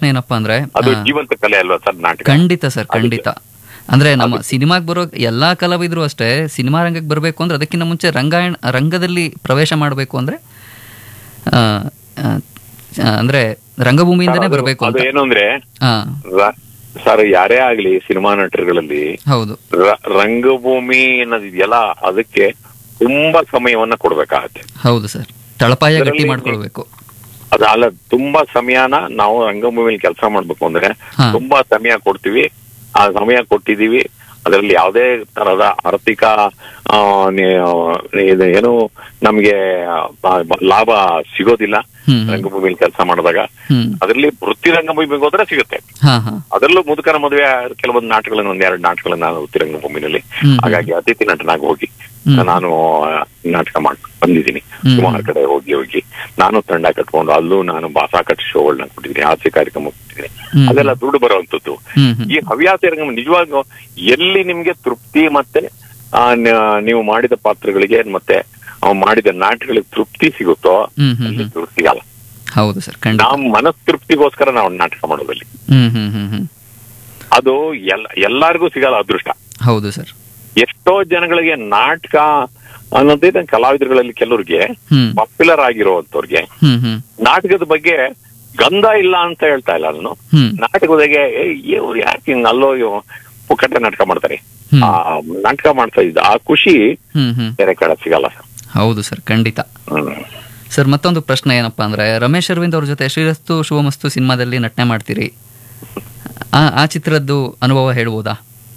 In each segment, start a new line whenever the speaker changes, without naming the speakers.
ಏನಪ್ಪಾ ಅಂದ್ರೆ
ಅದು
ಆ,
ಜೀವಂತ ಕಲೆ ಅಲ್ವಾ ಸರ್ ನಾಟಕ
ಖಂಡಿತ ಸರ್ ಖಂಡಿತ ಅಂದ್ರೆ ನಮ್ಮ ಸಿನಿಮಾಗೆ ಬರೋ ಎಲ್ಲಾ ಕಲಾವಿದರು ಅಷ್ಟೇ ಸಿನಿಮಾ ರಂಗಕ್ಕೆ ಬರಬೇಕು ಅಂದ್ರೆ ಅದಕ್ಕಿಂತ ಮುಂಚೆ ರಂಗಾಯಣ ರಂಗದಲ್ಲಿ ಪ್ರವೇಶ ಮಾಡಬೇಕು ಅಂದ್ರೆ ಆ, ಆ, ಆ, ಅಂದ್ರೆ ರಂಗಭೂಮಿಯಿಂದನೇ ಬರಬೇಕು
ಅದು
ಅಂತ
ಏನು ಅಂದ್ರೆ
ಹಾ
ರ- ಸರ್ ಯಾರೇ ಆಗ್ಲಿ ಸಿನಿಮಾ ನಟರುಗಳಲ್ಲಿ
ಹೌದು
ರ- ರಂಗಭೂಮಿ ಅನ್ನೋದಿದೆಯಲ್ಲ ಅದಕ್ಕೆ ತುಂಬಾ ಸಮಯವನ್ನ ಕೊಡ್ಬೇಕಾಗತ್ತೆ
ಹೌದು ಸರ್ ತಳಪಾಯ ಗಟ್ಟಿ
ಇದರಲ್ಲಿ-
ಮಾಡ್ಕೊಳ್ಬೇಕು
ಅದ ಅಲ್ಲ ತುಂಬಾ ಸಮಯನ ನಾವು ರಂಗಭೂಮಿಯಲ್ಲಿ ಕೆಲಸ ಮಾಡ್ಬೇಕು ಅಂದ್ರೆ
ಹಾ.
ತುಂಬಾ ಸಮಯ ಕೊಡ್ತೀವಿ ಆ ಸಮಯ ಕೊಟ್ಟಿದೀವಿ ಅದರಲ್ಲಿ ಯಾವುದೇ ತರದ ಆರ್ಥಿಕ ಆ, ನಿ- ಇದು ಏನು ನಮ್ಗೆ ಆ, ಲಾಭ ಸಿಗೋದಿಲ್ಲ
ಹ್ಮ್ ಹ್ಮ್.
ರಂಗಭೂಮಿಯಲ್ಲಿ ಕೆಲಸ ಮಾಡಿದಾಗ
ಹ್ಮ್
ಅದರಲ್ಲಿ ವೃತ್ತಿ ರಂಗಭೂಮಿಗೆ ಹೋದ್ರೆ ಸಿಗುತ್ತೆ
ಹಾ ಹಾ
ಅದರಲ್ಲೂ ಮುದುಕರ ಮದುವೆ ಕೆಲವೊಂದು ನಾಟಕಗಳನ್ನು ಒಂದೆರಡು ನಾಟಕಗಳನ್ನ ನಾನು ವೃತ್ತಿ ರಂಗಭೂಮಿನಲ್ಲಿ
ಹ್ಮ್.
ಹಾಗಾಗಿ ಅತಿಥಿ ನಟನಾಗಿ ಹೋಗಿ
ಹ್ಮ್.
ನಾನು ಆ, ನಾಟಕ ಮಾಡಿ ಬಂದಿದ್ದೀನಿ
ಹ್ಮ್.
ಸುಮಾರು ಕಡೆ ಹೋಗಿ ಹೋಗಿ ನಾನು ತಂಡ ಕಟ್ಕೊಂಡು ಅಲ್ಲೂ ನಾನು ಬಾಸಾ ಕಟ್ ಶೋಗಳನ್ನ ಕೊಟ್ಟಿದ್ದೀನಿ ಹಾಸ್ಯ ಕಾರ್ಯಕ್ರಮ ಕೊಟ್ಟಿದ್ದೀನಿ
ಹ್ಮ್.
ಅದೆಲ್ಲ ದುಡ್ಡು ಬರುವಂತದ್ದು
ಹ್ಮ್ ಹ್ಮ್
ಈ ಹವ್ಯಾಸ ರಂಗ ನಿಜವಾಗ್ಲೂ ಎಲ್ಲಿ ನಿಮ್ಗೆ ತೃಪ್ತಿ ಮತ್ತೆ ಆ, ನ- ನೀವು ಮಾಡಿದ ಪಾತ್ರಗಳಿಗೆ ಮತ್ತೆ ಆ, ಮಾಡಿದ ನಾಟಕಗಳಿಗೆ ತೃಪ್ತಿ ಸಿಗುತ್ತೋ
ಹ್ಮ್ ಹ್ಮ್
ಅಲ್ಲಿ
ಹ್ಮ್.
ತೃಪ್ತಿ ಸಿಗಲ್ಲ
ಹೌದು ಸರ್ ಖಂಡಿತ
ನಾವು ಮನಸ್ತೃಪ್ತಿಗೋಸ್ಕರ ನಾವು ನಾಟಕ ಮಾಡೋದಲ್ಲಿ
ಹ್ಮ್ ಹ್ಮ್ ಹ್ಮ್ ಹ್ಮ್
ಅದು ಎಲ್ಲ ಎಲ್ಲಾರ್ಗೂ ಸಿಗಲ್ಲ ಅದೃಷ್ಟ
ಹೌದು ಸರ್
ಎಷ್ಟೋ ಜನಗಳಿಗೆ ನಾಟಕ ಅನ್ನೋದೇ ನನ್ನ ಕಲಾವಿದರುಗಳಲ್ಲಿ ಕೆಲವ್ರಿಗೆ
ಹ್ಮ್
ಪಾಪ್ಯುಲರ್ ಆಗಿರೋವಂಥವ್ರಿಗೆ
ಹ್ಮ್ ಹ್ಮ್
ನಾಟಕದ ಬಗ್ಗೆ ಗಂಧ ಇಲ್ಲ ಅಂತ ಹೇಳ್ತಾ ಇಲ್ಲ ನಾನು
ಹ್ಮ್
ನಾಟಕದಾಗೆ ಇವ್ರು ಯಾಕೆ ಹಿಂಗ್ ಅಲ್ಲೋ ಇವ್ ಪುಕ್ಕಟ್ಟೆ ನಾಟಕ ಮಾಡ್ತಾರೆ
ಹ್ಮ್.
ಆ ನಾಟಕ ಮಾಡ್ತಾ ಇದ್ದ ಆ ಖುಷಿ
ಹ್ಮ್ ಹ್ಮ್
ಬೇರೆ ಕಡೆ ಸಿಗಲ್ಲ ಸರ್
ಹೌದು ಸರ್ ಖಂಡಿತ
ಹ್ಮ್.
ಸರ್ ಮತ್ತೊಂದು ಪ್ರಶ್ನೆ ಏನಪ್ಪಾ ಅಂದ್ರೆ ರಮೇಶ್ ಅರವಿಂದ್ ಅವ್ರ ಜೊತೆ ಶ್ರೀರಸ್ತು ಶುಭಮಸ್ತು ಸಿನಿಮಾದಲ್ಲಿ ನಟನೆ ಮಾಡ್ತೀರಿ ಆ ಆ ಚಿತ್ರದ್ದು ಅನುಭವ ಹೇಳ್ಬೋದಾ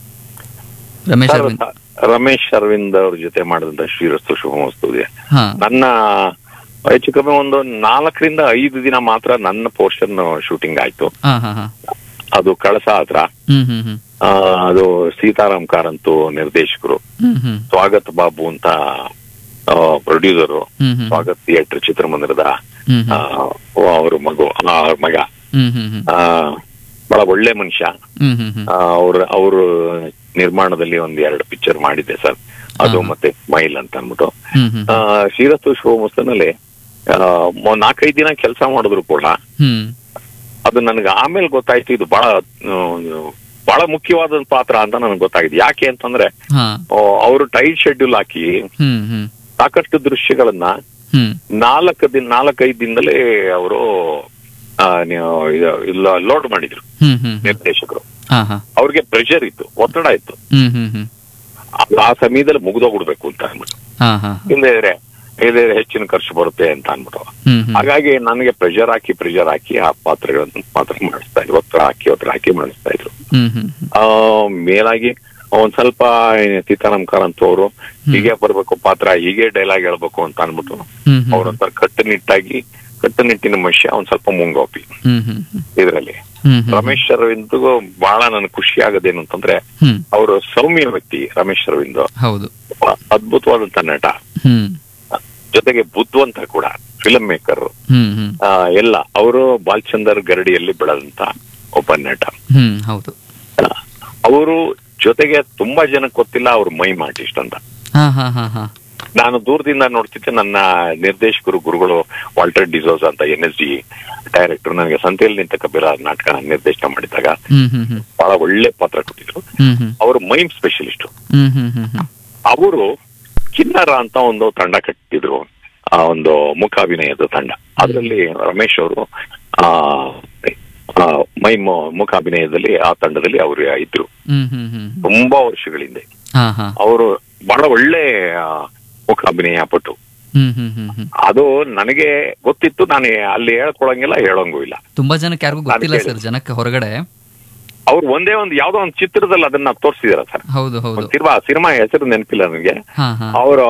ರಮೇಶ್
ಸರ್,
ಅರವಿಂದ್
ರಮೇಶ್ ಅರವಿಂದ್ ಅವ್ರ ಜೊತೆ ಮಾಡಿದಂತ ಶ್ರೀರಸ್ತು ಶುಭಮಸ್ತು ಇದೆ
ಹಾ
ನನ್ನ ಹೆಚ್ಚು ಕಮ್ಮಿ ಒಂದು ನಾಲ್ಕರಿಂದ ಐದು ದಿನ ಮಾತ್ರ ನನ್ನ ಪೋರ್ಷನ್ ಶೂಟಿಂಗ್ ಆಯ್ತು
ಹಾ ಹಾ ಹಾ
ಅದು ಕಳಸ ಹತ್ರ
ಹ್ಮ್ ಹ್ಮ್ ಹ್ಮ್
ಆ, ಅದು ಸೀತಾರಾಮ್ ಕಾರಂತು ನಿರ್ದೇಶಕರು
ಹ್ಮ್ ಹ್ಮ್
ಸ್ವಾಗತ್ ಬಾಬು ಅಂತ ಪ್ರೊಡ್ಯೂಸರು
ಹ್ಮ್ ಹ್ಮ್
ಸ್ವಾಗತ್ ಥಿಯೇಟರ್ ಚಿತ್ರಮಂದಿರದ
ಹ್ಮ್
ಆ, ಅವ್ರ ಮಗು ಆ, ಅವ್ರ ಮಗ
ಹ್ಮ್ ಹ್ಮ್ ಹ್ಮ್
ಆ, ಬಹಳ ಒಳ್ಳೆ ಮನುಷ್ಯ
ಹ್ಮ್ ಹ್ಮ್ ಹ್ಮ್
ಅವ್ರ ಅವರು ನಿರ್ಮಾಣದಲ್ಲಿ ಒಂದ್ ಎರಡು ಪಿಕ್ಚರ್ ಮಾಡಿದ್ದೆ ಸರ್ ಅದು
ಹಾ.
ಮತ್ತೆ ಸ್ಮೈಲ್ ಅಂತ ಅನ್ಬಿಟ್ಟು
ಹ್ಮ್ ಹ್ಮ್
ಆ, ಶ್ರೀರಸ್ತು ಶಿವಮಸ್ತನಲ್ಲಿ ನಾಲ್ಕೈದು ದಿನ ಕೆಲಸ ಮಾಡಿದ್ರು ಕೂಡ
ಹ್ಮ್
ಅದು ನನಗೆ ಆಮೇಲೆ ಗೊತ್ತಾಯ್ತು ಇದು ಬಹಳ ಆ, ಬಹಳ ಮುಖ್ಯವಾದ ಪಾತ್ರ ಅಂತ ನನಗೆ ಗೊತ್ತಾಗಿದೆ ಯಾಕೆ ಅಂತಂದ್ರೆ
ಹಾ
ಅವರು ಟೈಟ್ ಶೆಡ್ಯೂಲ್ ಹಾಕಿ
ಹ್ಮ್ ಹ್ಮ್
ಸಾಕಷ್ಟು ದೃಶ್ಯಗಳನ್ನ
ಹ್ಮ್
ನಾಲ್ಕು ದಿನ ನಾಲ್ಕೈದು ದಿನದಲ್ಲೇ ಅವರು ಲೋಡ್ ಮಾಡಿದ್ರು
ಹ್ಮ್ ಹ್ಮ್ ಹ್ಮ್
ನಿರ್ದೇಶಕರು
ಹಾ ಹಾ
ಅವ್ರಿಗೆ ಪ್ರೆಷರ್ ಇತ್ತು ಒತ್ತಡ ಇತ್ತು
ಹ್ಮ್ ಹ್ಮ್ ಹ್ಮ್
ಅದು ಆ ಸಮಯದಲ್ಲಿ ಮುಗ್ದೋಗ್ಬಿಡ್ಬೇಕು ಅಂತ ಅಂದ್ಬಿಟ್ಟು
ಹಾ ಹಾ
ಇಲ್ಲದ್ರೆ ಇಲ್ಲದೆ ಹೆಚ್ಚಿನ ಖರ್ಚು ಬರುತ್ತೆ ಅಂತ ಅಂದ್ಬಿಟ್ಟು
ಹ್ಮ್ ಹ್ಮ್
ಹಾಗಾಗಿ ನನಗೆ ಪ್ರೆಷರ್ ಹಾಕಿ ಪ್ರೆಷರ್ ಹಾಕಿ ಆ ಪಾತ್ರಗಳನ್ನು ಪಾತ್ರ ಮಾಡಿಸ್ತಾ ಇದ್ರು ಒತ್ತಡ ಹಾಕಿ ಒತ್ತಡ ಹಾಕಿ ಮಾಡಿಸ್ತಾ ಇದ್ರು
ಹ್ಮ್ ಹ್ಮ್ ಹ್ಮ್
ಆ ಮೇಲಾಗಿ ಒಂದ್ ಸ್ವಲ್ಪ ಸೀತಾರಾಮ್ ಕಾರಂತ್ ಅವರು ಹೀಗೆ ಬರ್ಬೇಕು ಪಾತ್ರ ಹೀಗೆ ಡೈಲಾಗ್ ಹೇಳ್ಬೇಕು ಅಂತ ಅನ್ಬಿಟ್ಟು
ಹ್ಮ್ ಹ್ಮ್
ಅವ್ರೊಂಥರ ಕಟ್ಟುನಿಟ್ಟಾಗಿ ಕಟ್ಟುನಿಟ್ಟಿನ ಮನುಷ್ಯ ಒಂದ್ ಸ್ವಲ್ಪ ಮುಂಗೋಪಿ
ಹ್ಮ್ ಹ್ಮ್ ಹ್ಮ್
ಇದರಲ್ಲಿ
ಹ್ಮ್ ಹ್ಮ್
ರಮೇಶ್ ಅರವಿಂದ್ ಬಹಳ ನನ್ಗೆ ಖುಷಿ ಆಗೋದೇನು ಅಂತಂದ್ರೆ
ಹ್ಮ್
ಅವರು ಸೌಮ್ಯ ವ್ಯಕ್ತಿ ರಮೇಶ್ ಅರವಿಂದ್
ಹೌದು
ಅದ್ಭುತವಾದಂತ ನಟ
ಹ್ಮ್
ಜೊತೆಗೆ ಬುದ್ಧಿವಂತ ಕೂಡ ಫಿಲ್ಮ್ ಮೇಕರ್
ಹ್ಮ್ ಹ್ಮ್
ಎಲ್ಲ ಅವರು ಬಾಲ್ಚಂದರ್ ಗರಡಿಯಲ್ಲಿ ಬೆಳೆದಂತ ಒಬ್ಬ ನಟ
ಹ್ಮ್ ಹೌದು
ಅವರು ಜೊತೆಗೆ ತುಂಬಾ ಜನಕ್ಕೆ ಗೊತ್ತಿಲ್ಲ ಅವ್ರ ಮೈಮ್ ಆರ್ಟಿಸ್ಟ್ ಅಂತ
ಹಾ ಹಾ ಹಾ ಹಾ
ನಾನು ದೂರದಿಂದ ನೋಡ್ತಿದ್ದೆ ನನ್ನ ನಿರ್ದೇಶಕರು ಗುರುಗಳು ವಾಲ್ಟರ್ ಡಿಸೋಸ್ ಅಂತ ಎನ್ ಎಸ್ ಡಿ ಡೈರೆಕ್ಟರ್ ನನಗೆ ಸಂತೆಯಲ್ಲಿ ನಿಂತ ಕಬೀರ ನಾಟಕ ನಿರ್ದೇಶನ ಮಾಡಿದಾಗ
ಹ್ಮ್ ಹ್ಮ್ ಹ್ಮ್
ಬಹಳ ಒಳ್ಳೆ ಪಾತ್ರ ಕೊಟ್ಟಿದ್ರು
ಹ್ಮ್ ಹ್ಮ್
ಅವರು ಮೈಮ್ ಸ್ಪೆಷಲಿಸ್ಟ್
ಹ್ಮ್ ಹ್ಮ್ ಹ್ಮ್ ಹ್ಮ್
ಅವರು ಕಿನ್ನರ ಅಂತ ಒಂದು ತಂಡ ಕಟ್ಟಿದ್ರು ಆ ಒಂದು ಮುಖಾಭಿನಯದ ತಂಡ ಅದರಲ್ಲಿ ರಮೇಶ್ ಅವರು ಆ ಆ, ಮೈಮ್ ಮುಖಾಭಿನಯದಲ್ಲಿ ಆ ತಂಡದಲ್ಲಿ ಅವರು ಇದ್ರು
ಹ್ಮ್ ಹ್ಮ್ ಹ್ಮ್
ತುಂಬಾ ವರ್ಷಗಳ ಹಿಂದೆ
ಹಾ ಹಾ
ಅವರು ಬಹಳ ಒಳ್ಳೆ ಆ, ಮುಖಾಭಿನಯ ಪಟ್ಟು
ಹ್ಮ್ ಹ್ಮ್ ಹ್ಮ್ ಹ್ಮ್
ಅದು ನನಗೆ ಗೊತ್ತಿತ್ತು ನಾನು ಅಲ್ಲಿ ಹೇಳ್ಕೊಳಂಗಿಲ್ಲ ಹೇಳಂಗೂ ಇಲ್ಲ
ತುಂಬಾ ಜನಕ್ಕೆ ಯಾರಿಗೂ ಗೊತ್ತಿಲ್ಲ
ನಾನು
ಸರ್ ಜನಕ್ಕೆ ಹೊರಗಡೆ
ಅವ್ರು ಒಂದೇ ಒಂದು ಯಾವ್ದೋ ಒಂದು ಚಿತ್ರದಲ್ಲಿ ಅದನ್ನ ತೋರಿಸಿದಾರ ಸರ್
ಹೌದು ಹೌದು
ಒಂದು ಸಿನಿಮಾ ಸಿನಿಮಾ ಹೆಸರು ನೆನಪಿಲ್ಲ ನನಗೆ
ಹಾ ಹಾ
ಅವರು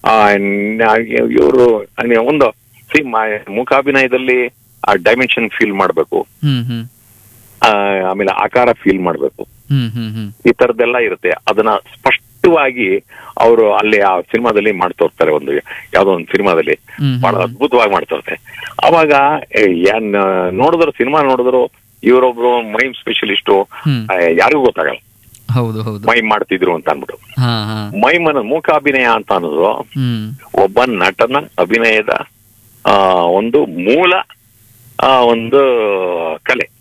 ಇವರು ಒಂದು ಸಿ ಮುಖಾಭಿನಯದಲ್ಲಿ ಆ ಡೈಮೆನ್ಷನ್ ಫೀಲ್ ಮಾಡ್ಬೇಕು
ಹ್ಮ್ ಹ್ಮ್
ಆ, ಆಮೇಲೆ ಆಕಾರ ಫೀಲ್ ಮಾಡ್ಬೇಕು
ಹ್ಮ್ ಹ್ಮ್ ಹ್ಮ್
ಈ ತರದ್ದೆಲ್ಲ ಇರುತ್ತೆ ಅದನ್ನ ಸ್ಪಷ್ಟವಾಗಿ ಅವರು ಅಲ್ಲಿ ಆ ಸಿನಿಮಾದಲ್ಲಿ ಮಾಡ್ತಾ ಹೋಗ್ತಾರೆ ಒಂದು ಯಾವ್ದೋ ಒಂದು ಸಿನಿಮಾದಲ್ಲಿ
ಹ್ಮ್
ಬಹಳ ಅದ್ಭುತವಾಗಿ ಮಾಡ್ತಾ ಇರ್ತಾರೆ ಅವಾಗ ಏ, ಏನ್ ನೋಡಿದ್ರು ಸಿನಿಮಾ ನೋಡಿದ್ರು ಇವರೊಬ್ರು ಮೈಮ್ ಸ್ಪೆಷಲಿಸ್ಟು
ಹ್ಮ್
ಯಾರಿಗೂ ಗೊತ್ತಾಗಲ್ಲ
ಹೌದು ಹೌದು
ಮೈಮ್ ಮಾಡ್ತಿದ್ರು ಅಂತ ಅನ್ಬಿಟ್ಟು
ಹಾ ಹಾ
ಮೈಮ್ ಅನ್ನೋ ಮೂಕಾಭಿನಯ ಅಂತ ಅನ್ನೋದು
ಹ್ಮ್
ಒಬ್ಬ ನಟನ ಅಭಿನಯದ ಆ, ಒಂದು ಮೂಲ ಆ, ಒಂದು ಕಲೆ